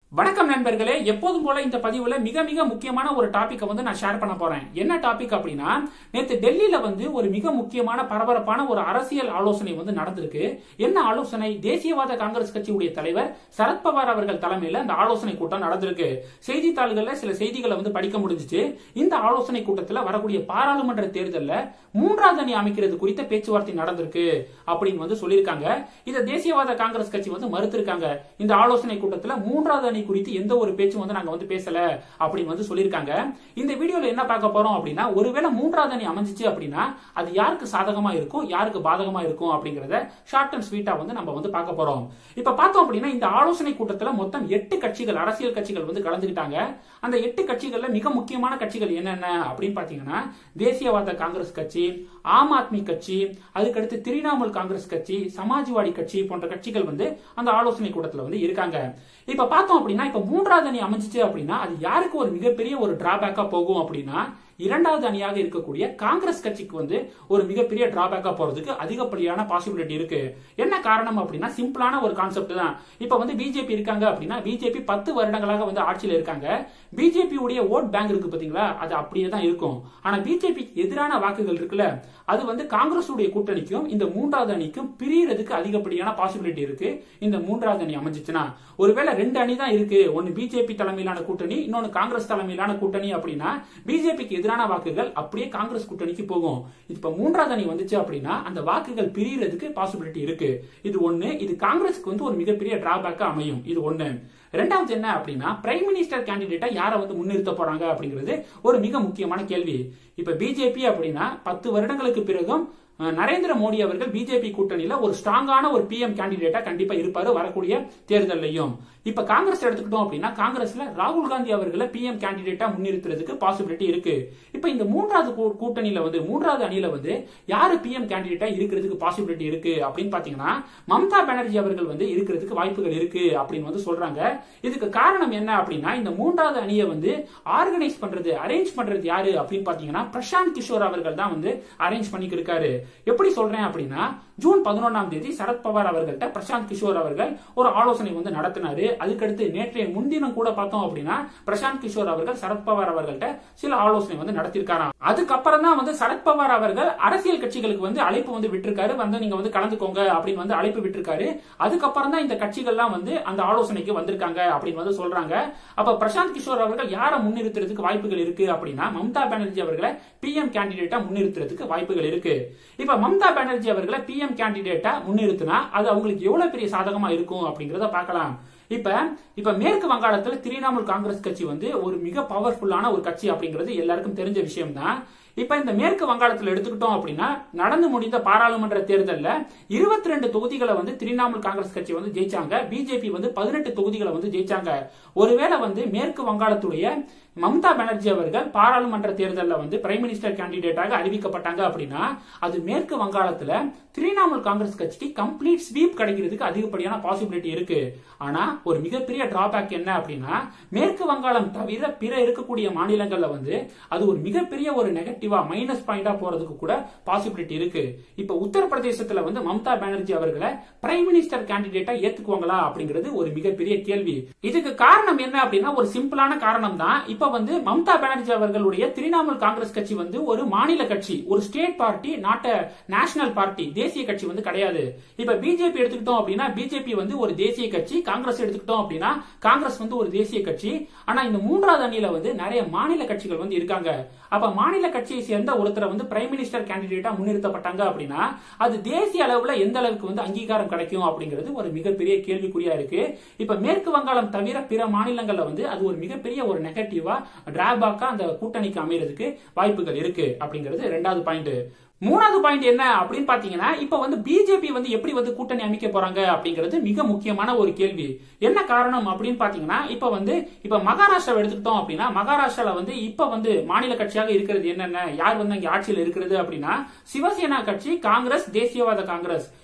வணக்கம் நண்பர்களே எப்போதும் போல இந்த பதிவுல மிக மிக முக்கியமான ஒரு டாபிக்கை வந்து நான் ஷேர் பண்ண போறேன் என்ன டாபிக் அப்படின்னா நேத்து டெல்லியில வந்து ஒரு மிக முக்கியமான பரபரப்பான ஒரு அரசியல் ஆலோசனை வந்து நடந்திருக்கு என்ன ஆலோசனை தேசியவாத காங்கிரஸ் கட்சியுடைய தலைவர் சரத்பவார் அவர்கள் தலைமையில அந்த ஆலோசனை கூட்டம் நடந்திருக்கு செய்தித்தாள்கள்ல சில செய்திகளை வந்து படிக்க முடிஞ்சிச்சு இந்த ஆலோசனை கூட்டத்தில் வரக்கூடிய பாராளுமன்ற தேர்தலில் மூன்றாவது அணி அமைக்கிறது குறித்த பேச்சுவார்த்தை நடந்திருக்கு அப்படின்னு வந்து சொல்லியிருக்காங்க இதை தேசியவாத காங்கிரஸ் கட்சி வந்து மறுத்திருக்காங்க இந்த ஆலோசனை கூட்டத்தில் மூன்றாவது அணி குறித்து எந்த ஒரு பேச்சும் வந்து நாங்க வந்து பேசல அப்படின்னு வந்து சொல்லியிருக்காங்க இந்த வீடியோல என்ன பார்க்க போறோம் அப்படின்னா ஒருவேளை மூன்றாவது அணி அமைஞ்சிச்சு அப்படின்னா அது யாருக்கு சாதகமா இருக்கும் யாருக்கு பாதகமா இருக்கும் அப்படிங்கறத ஷார்ட் அண்ட் ஸ்வீட்டா வந்து நம்ம வந்து பார்க்க போறோம் இப்ப பார்த்தோம் அப்படின்னா இந்த ஆலோசனை கூட்டத்தில் மொத்தம் எட்டு கட்சிகள் அரசியல் கட்சிகள் வந்து கலந்துக்கிட்டாங்க அந்த எட்டு கட்சிகள்ல மிக முக்கியமான கட்சிகள் என்னென்ன அப்படின்னு பாத்தீங்கன்னா தேசியவாத காங்கிரஸ் கட்சி ஆம் ஆத்மி கட்சி அதுக்கடுத்து திரிணாமுல் காங்கிரஸ் கட்சி சமாஜ்வாடி கட்சி போன்ற கட்சிகள் வந்து அந்த ஆலோசனை கூட்டத்தில் வந்து இருக்காங்க இப்ப பார்த்தோம் அப்படின்னா இப்ப மூன்றாவது அணி அமைஞ்சிச்சு அப்படின்னா அது யாருக்கு ஒரு மிகப்பெரிய ஒரு டிராபேக்கா போகும் அப்படின்னா இரண்டாவது அணியாக இருக்கக்கூடிய காங்கிரஸ் கட்சிக்கு வந்து ஒரு மிகப்பெரிய டிராபேக்கா போறதுக்கு அதிகப்படியான பாசிபிலிட்டி இருக்கு என்ன காரணம் அப்படின்னா சிம்பிளான ஒரு கான்செப்ட் தான் இப்ப வந்து பிஜேபி இருக்காங்க அப்படின்னா பிஜேபி பத்து வருடங்களாக வந்து ஆட்சியில் இருக்காங்க பிஜேபி உடைய ஓட் பேங்க் இருக்கு பாத்தீங்களா அது அப்படியே தான் இருக்கும் ஆனா பிஜேபிக்கு எதிரான வாக்குகள் இருக்குல்ல அது வந்து காங்கிரஸ் உடைய கூட்டணிக்கும் இந்த மூன்றாவது அணிக்கும் பிரியறதுக்கு அதிகப்படியான பாசிபிலிட்டி இருக்கு இந்த மூன்றாவது அணி அமைஞ்சிச்சுன்னா ஒருவேளை ரெண்டு அணி தான் இருக்கு ஒன்னு பிஜேபி தலைமையிலான கூட்டணி இன்னொன்னு காங்கிரஸ் தலைமையிலான கூட்டணி அப்படின்னா பிஜேபிக்கு எதிரான வாக்குகள் அப்படியே காங்கிரஸ் கூட்டணிக்கு போகும் இப்ப மூன்றாவது அணி வந்துச்சு அப்படின்னா அந்த வாக்குகள் பிரியறதுக்கு பாசிபிலிட்டி இருக்கு இது ஒண்ணு இது காங்கிரஸுக்கு வந்து ஒரு மிகப்பெரிய டிராபேக்கா அமையும் இது ஒண்ணு ரெண்டாவது என்ன அப்படின்னா பிரைம் மினிஸ்டர் கேண்டிடேட்டா யாரை வந்து முன்னிறுத்த போறாங்க அப்படிங்கிறது ஒரு மிக முக்கியமான கேள்வி இப்ப பிஜேபி அப்படின்னா பத்து வருடங்களுக்கு பிறகும் நரேந்திர மோடி அவர்கள் பிஜேபி கூட்டணியில ஒரு ஸ்ட்ராங்கான ஒரு பிஎம் கேண்டிடேட்டா கண்டிப்பா இருப்பாரு வரக்கூடிய தேர்தலையும் இப்ப காங்கிரஸ் எடுத்துக்கிட்டோம் அப்படின்னா காங்கிரஸ்ல ராகுல் காந்தி அவர்களை பிஎம் கேண்டிடேட்டா முன்னிறுத்துறதுக்கு பாசிபிலிட்டி இருக்கு இப்ப இந்த மூன்றாவது கூட்டணியில வந்து மூன்றாவது அணியில வந்து யாரு பிஎம் கேண்டிடேட்டா இருக்கிறதுக்கு பாசிபிலிட்டி இருக்கு அப்படின்னு பாத்தீங்கன்னா மம்தா பானர்ஜி அவர்கள் வந்து இருக்கிறதுக்கு வாய்ப்புகள் இருக்கு அப்படின்னு வந்து சொல்றாங்க இதுக்கு காரணம் என்ன அப்படின்னா இந்த மூன்றாவது அணியை வந்து ஆர்கனைஸ் பண்றது அரேஞ்ச் பண்றது யாரு அப்படின்னு பாத்தீங்கன்னா பிரசாந்த் கிஷோர் அவர்கள் தான் வந்து அரேஞ்ச் பண்ணிட்டு இருக்காரு எப்படி சொல்றேன் அப்படின்னா ஜூன் பதினொன்றாம் தேதி சரத்பவார் அவர்கள்ட்ட பிரசாந்த் கிஷோர் அவர்கள் ஒரு ஆலோசனை வந்து நடத்தினாரு அதுக்கடுத்து நேற்றைய முன்தினம் கூட பார்த்தோம் அப்படின்னா பிரசாந்த் கிஷோர் அவர்கள் சரத்பவார் அவர்கள்ட்ட சில ஆலோசனை வந்து நடத்திருக்காராம் அதுக்கப்புறம் தான் வந்து சரத்பவார் அவர்கள் அரசியல் கட்சிகளுக்கு வந்து அழைப்பு வந்து விட்டுருக்காரு வந்து நீங்க வந்து கலந்துக்கோங்க அப்படின்னு வந்து அழைப்பு விட்டுருக்காரு அதுக்கப்புறம் தான் இந்த கட்சிகள்லாம் வந்து அந்த ஆலோசனைக்கு வந்திருக்காங்க அப்படின்னு வந்து சொல்றாங்க அப்ப பிரசாந்த் கிஷோர் அவர்கள் யாரை முன்னிறுத்துறதுக்கு வாய்ப்புகள் இருக்கு அப்படின்னா மம்தா பானர்ஜி அவர்களை பிஎம் கேண்டிடேட்டா முன்னிறுத்துறதுக்கு வாய்ப்புகள் இருக்கு இப்ப மம்தா பானர்ஜி அவர்களை பிஎம் கேண்டிடேட்டா முன்னிறுத்தினா அது அவங்களுக்கு எவ்வளவு பெரிய சாதகமா இருக்கும் அப்படிங்கறத பார்க்கலாம் இப்ப இப்ப மேற்கு வங்காளத்துல திரிணாமுல் காங்கிரஸ் கட்சி வந்து ஒரு மிக பவர்ஃபுல்லான ஒரு கட்சி அப்படிங்கிறது எல்லாருக்கும் தெரிஞ்ச விஷயம் தான் இப்ப இந்த மேற்கு வங்காளத்தில் எடுத்துக்கிட்டோம் அப்படின்னா நடந்து முடிந்த பாராளுமன்ற தேர்தலில் இருபத்தி ரெண்டு தொகுதிகளை வந்து திரிணாமுல் காங்கிரஸ் கட்சி வந்து ஜெயிச்சாங்க பிஜேபி வந்து பதினெட்டு தொகுதிகளை வந்து ஜெயிச்சாங்க ஒருவேளை வந்து மேற்கு வங்காளத்துடைய மம்தா பானர்ஜி அவர்கள் பாராளுமன்ற தேர்தலில் வந்து பிரைம் மினிஸ்டர் கேண்டிடேட்டாக அறிவிக்கப்பட்டாங்க அப்படின்னா அது மேற்கு வங்காளத்துல திரிணாமுல் காங்கிரஸ் கட்சிக்கு கம்ப்ளீட் ஸ்வீப் கிடைக்கிறதுக்கு அதிகப்படியான பாசிபிலிட்டி இருக்கு ஆனா ஒரு மிகப்பெரிய டிராபேக் என்ன அப்படின்னா மேற்கு வங்காளம் தவிர பிற இருக்கக்கூடிய மாநிலங்கள்ல வந்து அது ஒரு மிகப்பெரிய ஒரு நெகட்டிவா மைனஸ் பாயிண்டா போறதுக்கு கூட பாசிபிலிட்டி இருக்கு இப்ப உத்தரப்பிரதேசத்துல வந்து மம்தா பானர்ஜி அவர்களை பிரைம் மினிஸ்டர் கேண்டிடேட்டா ஏத்துக்குவாங்களா அப்படிங்கிறது ஒரு மிகப்பெரிய கேள்வி இதுக்கு காரணம் என்ன அப்படின்னா ஒரு சிம்பிளான காரணம் தான் இப்ப வந்து மம்தா பானர்ஜி அவர்களுடைய திரிணாமுல் காங்கிரஸ் கட்சி வந்து ஒரு மாநில கட்சி ஒரு state party not national party தேசிய கட்சி வந்து கிடையாது இப்ப பிஜேபி எடுத்துக்கிட்டோம் அப்படின்னா பிஜேபி வந்து ஒரு தேசிய கட்சி காங்கிரஸ் எடுத்துக்கிட்டோம் அப்படின்னா காங்கிரஸ் வந்து ஒரு தேசிய கட்சி ஆனா இந்த மூன்றாவது அணியில வந்து நிறைய மாநில கட்சிகள் வந்து இருக்காங்க அப்ப மாநில கட்சியை சேர்ந்த ஒருத்தரை வந்து பிரைம் மினிஸ்டர் கேண்டிடேட்டா முன்னிறுத்தப்பட்டாங்க அப்படின்னா அது தேசிய அளவுல எந்த அளவுக்கு வந்து அங்கீகாரம் கிடைக்கும் அப்படிங்கிறது ஒரு மிகப்பெரிய கேள்விக்குறியா இருக்கு இப்ப மேற்கு வங்காளம் தவிர பிற மாநிலங்கள்ல வந்து அது ஒரு மிகப்பெரிய ஒரு நெகட்டிவா டிராபேக்கா அந்த கூட்டணிக்கு அமைறதுக்கு வாய்ப்புகள் இருக்கு அப்படிங்கிறது ரெண்டாவது பாயிண்ட் மூணாவது பாயிண்ட் என்ன அப்படின்னு பாத்தீங்கன்னா இப்ப வந்து பிஜேபி வந்து எப்படி வந்து கூட்டணி அமைக்க போறாங்க அப்படிங்கிறது மிக முக்கியமான ஒரு கேள்வி என்ன காரணம் அப்படின்னு பாத்தீங்கன்னா இப்ப வந்து இப்ப மகாராஷ்டிரா எடுத்துக்கிட்டோம் அப்படின்னா மகாராஷ்டிரால வந்து இப்ப வந்து மாநில கட்சியாக இருக்கிறது என்னென்ன யார் வந்து அங்க ஆட்சியில் இருக்கிறது அப்படின்னா சிவசேனா கட்சி காங்கிரஸ் தேசியவாத காங்கிரஸ்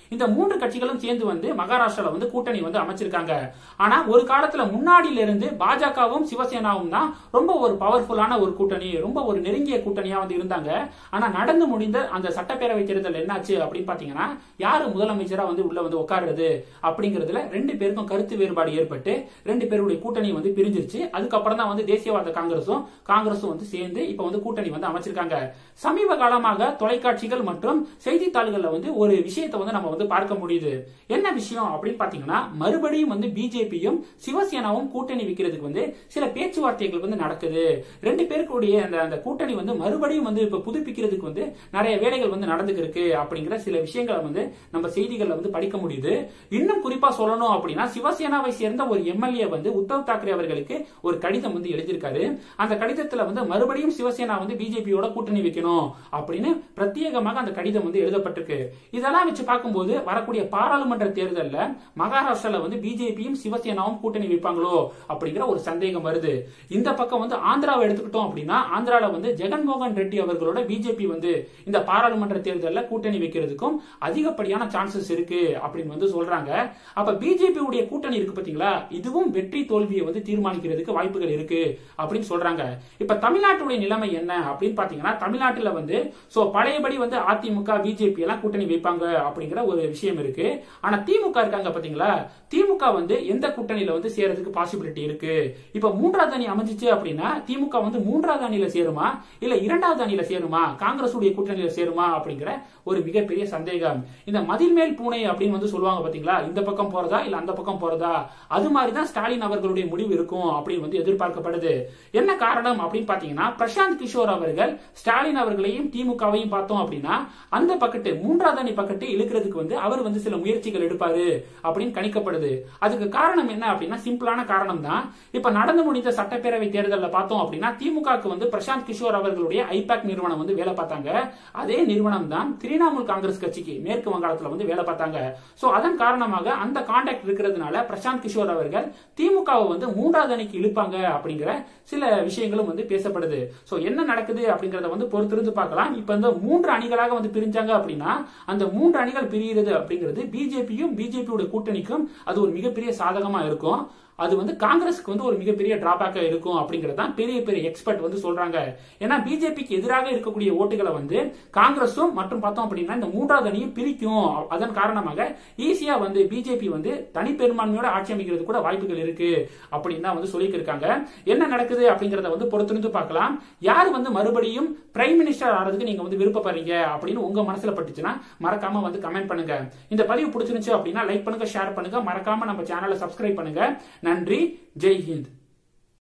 இந்த மூன்று கட்சிகளும் சேர்ந்து வந்து மகாராஷ்டிரால வந்து கூட்டணி வந்து அமைச்சிருக்காங்க ஆனா ஒரு காலத்துல முன்னாடியில இருந்து பாஜகவும் சிவசேனாவும் தான் ரொம்ப ஒரு பவர்ஃபுல்லான ஒரு கூட்டணி ரொம்ப ஒரு நெருங்கிய கூட்டணியா வந்து இருந்தாங்க ஆனா நடந்து முடிந்த அந்த சட்டப்பேரவை தேர்தல் என்னாச்சு அப்படின்னு பாத்தீங்கன்னா யாரு முதலமைச்சரா வந்து உள்ள வந்து உட்காருறது அப்படிங்கறதுல ரெண்டு பேருக்கும் கருத்து வேறுபாடு ஏற்பட்டு ரெண்டு பேருடைய கூட்டணி வந்து பிரிஞ்சிருச்சு அதுக்கப்புறம் தான் வந்து தேசியவாத காங்கிரஸும் காங்கிரஸும் வந்து சேர்ந்து இப்ப வந்து கூட்டணி வந்து அமைச்சிருக்காங்க சமீப காலமாக தொலைக்காட்சிகள் மற்றும் செய்தித்தாள்கள்ல வந்து ஒரு விஷயத்தை வந்து நம்ம வந்து பார்க்க முடியுது என்ன விஷயம் அப்படின்னு பாத்தீங்கன்னா மறுபடியும் வந்து பிஜேபியும் சிவசேனாவும் கூட்டணி வைக்கிறதுக்கு வந்து சில பேச்சுவார்த்தைகள் வந்து நடக்குது ரெண்டு பேருக்குடைய அந்த அந்த கூட்டணி வந்து மறுபடியும் வந்து இப்ப புதுப்பிக்கிறதுக்கு வந்து நிறைய வேலைகள் வந்து நடந்துக்கு இருக்கு அப்படிங்கிற சில விஷயங்களை வந்து நம்ம செய்திகள்ல வந்து படிக்க முடியுது இன்னும் குறிப்பா சொல்லணும் அப்படின்னா சிவசேனாவை சேர்ந்த ஒரு எம்எல்ஏ வந்து உத்தவ் தாக்கரே அவர்களுக்கு ஒரு கடிதம் வந்து எழுதியிருக்காரு அந்த கடிதத்துல வந்து மறுபடியும் சிவசேனா வந்து பிஜேபியோட கூட்டணி வைக்கணும் அப்படின்னு பிரத்யேகமாக அந்த கடிதம் வந்து எழுதப்பட்டிருக்கு இதெல்லாம் வச்சு பார்க்கும்போது வரக்கூடிய பாராளுமன்ற தேர்தல்ல மகாராஷ்டிரால வந்து பிஜேபியும் சிவசேனாவும் கூட்டணி வைப்பாங்களோ அப்படிங்கிற ஒரு சந்தேகம் வருது இந்த பக்கம் வந்து ஆந்திராவை எடுத்துக்கிட்டோம் அப்படின்னா ஆந்திரால வந்து ஜெகன்மோகன் ரெட்டி அவர்களோட பிஜேபி வந்து இந்த பாராளுமன்ற தேர்தலில் கூட்டணி வைக்கிறதுக்கும் அதிகப்படியான சான்சஸ் இருக்கு அப்படின்னு வந்து சொல்றாங்க அப்ப பிஜேபி உடைய கூட்டணி இருக்கு பாத்தீங்களா இதுவும் வெற்றி தோல்வியை வந்து தீர்மானிக்கிறதுக்கு வாய்ப்புகள் இருக்கு அப்படின்னு சொல்றாங்க இப்ப தமிழ்நாட்டுடைய நிலைமை என்ன அப்படின்னு பாத்தீங்கன்னா தமிழ்நாட்டுல வந்து சோ பழையபடி வந்து அதிமுக பிஜேபி எல்லாம் கூட்டணி வைப்பாங்க அப்படிங்கிற ஒரு விஷயம் இருக்கு ஆனா திமுக இருக்காங்க பாத்தீங்களா திமுக வந்து எந்த கூட்டணியில வந்து சேரதுக்கு பாசிபிலிட்டி இருக்கு இப்ப மூன்றாவது அணி அமைஞ்சிச்சு அப்படின்னா திமுக வந்து மூன்றாவது அணியில சேருமா இல்ல இரண்டாவது அணியில சேருமா காங்கிரஸ் உடைய கூட்டணியில சேருமா அப்படிங்கிற ஒரு மிகப்பெரிய சந்தேகம் இந்த மதில் மேல் பூனை அப்படின்னு வந்து சொல்லுவாங்க பாத்தீங்களா இந்த பக்கம் போறதா இல்ல அந்த பக்கம் போறதா அது மாதிரிதான் ஸ்டாலின் அவர்களுடைய முடிவு இருக்கும் அப்படின்னு வந்து எதிர்பார்க்கப்படுது என்ன காரணம் அப்படின்னு பாத்தீங்கன்னா பிரசாந்த் கிஷோர் அவர்கள் ஸ்டாலின் அவர்களையும் திமுகவையும் பார்த்தோம் அப்படின்னா அந்த பக்கத்து மூன்றாவது அணி பக்கத்து இழுக்கிறதுக்கு வந்து அவர் வந்து சில முயற்சிகள் எடுப்பாரு அப்படின்னு கணிக்கப்படுது அதுக்கு காரணம் என்ன அப்படின்னா சிம்பிளான காரணம் தான் இப்ப நடந்து முடிந்த சட்டப்பேரவை தேர்தலில் பார்த்தோம் அப்படின்னா திமுகவுக்கு வந்து பிரசாந்த் கிஷோர் அவர்களுடைய ஐபேக் நிறுவனம் வந்து வேலை பார்த்தாங்க அதே நிறுவனம் தான் திரிணாமுல் காங்கிரஸ் கட்சிக்கு மேற்கு வங்காளத்துல வந்து வேலை பார்த்தாங்க சோ அதன் காரணமாக அந்த கான்டாக்ட் இருக்கிறதுனால பிரசாந்த் கிஷோர் அவர்கள் திமுகவை வந்து மூன்றாவது அணிக்கு இழுப்பாங்க அப்படிங்கிற சில விஷயங்களும் வந்து பேசப்படுது சோ என்ன நடக்குது அப்படிங்கறத வந்து பொறுத்திருந்து பார்க்கலாம் இப்ப இந்த மூன்று அணிகளாக வந்து பிரிஞ்சாங்க அப்படின்னா அந்த மூன்று அணிகள் பிரிகிறது அப்படிங்கிறது பிஜேபியும் பிஜேபியோட கூட்டணிக்கும் அது ஒரு மிகப்பெரிய சாதகமா இருக்கும் அது வந்து காங்கிரஸ்க்கு வந்து ஒரு மிகப்பெரிய டிராபேக்கா இருக்கும் அப்படிங்கறது தான் பெரிய பெரிய எக்ஸ்பர்ட் வந்து சொல்றாங்க ஏன்னா பிஜேபிக்கு எதிராக இருக்கக்கூடிய ஓட்டுகளை வந்து காங்கிரஸும் மற்றும் பார்த்தோம் அப்படின்னா இந்த மூன்றாவது அணியும் பிரிக்கும் அதன் காரணமாக ஈஸியா வந்து பிஜேபி வந்து தனிப்பெரும்பான்மையோட ஆட்சி அமைக்கிறது கூட வாய்ப்புகள் இருக்கு அப்படின்னு தான் வந்து சொல்லியிருக்காங்க என்ன நடக்குது அப்படிங்கறத வந்து பொறுத்திருந்து பார்க்கலாம் யார் வந்து மறுபடியும் பிரைம் மினிஸ்டர் ஆறதுக்கு நீங்க வந்து விருப்பப்படுறீங்க அப்படின்னு உங்க மனசுல பட்டுச்சுன்னா மறக்காம வந்து கமெண்ட் பண்ணுங்க இந்த பதிவு பிடிச்சிருந்துச்சு அப்படின்னா லைக் பண்ணுங்க ஷேர் பண்ணுங்க மறக்காம நம்ம சேனலை சப்ஸ்கிரைப் பண்ணுங்க நன்றி ஜெய் ஹிந்த்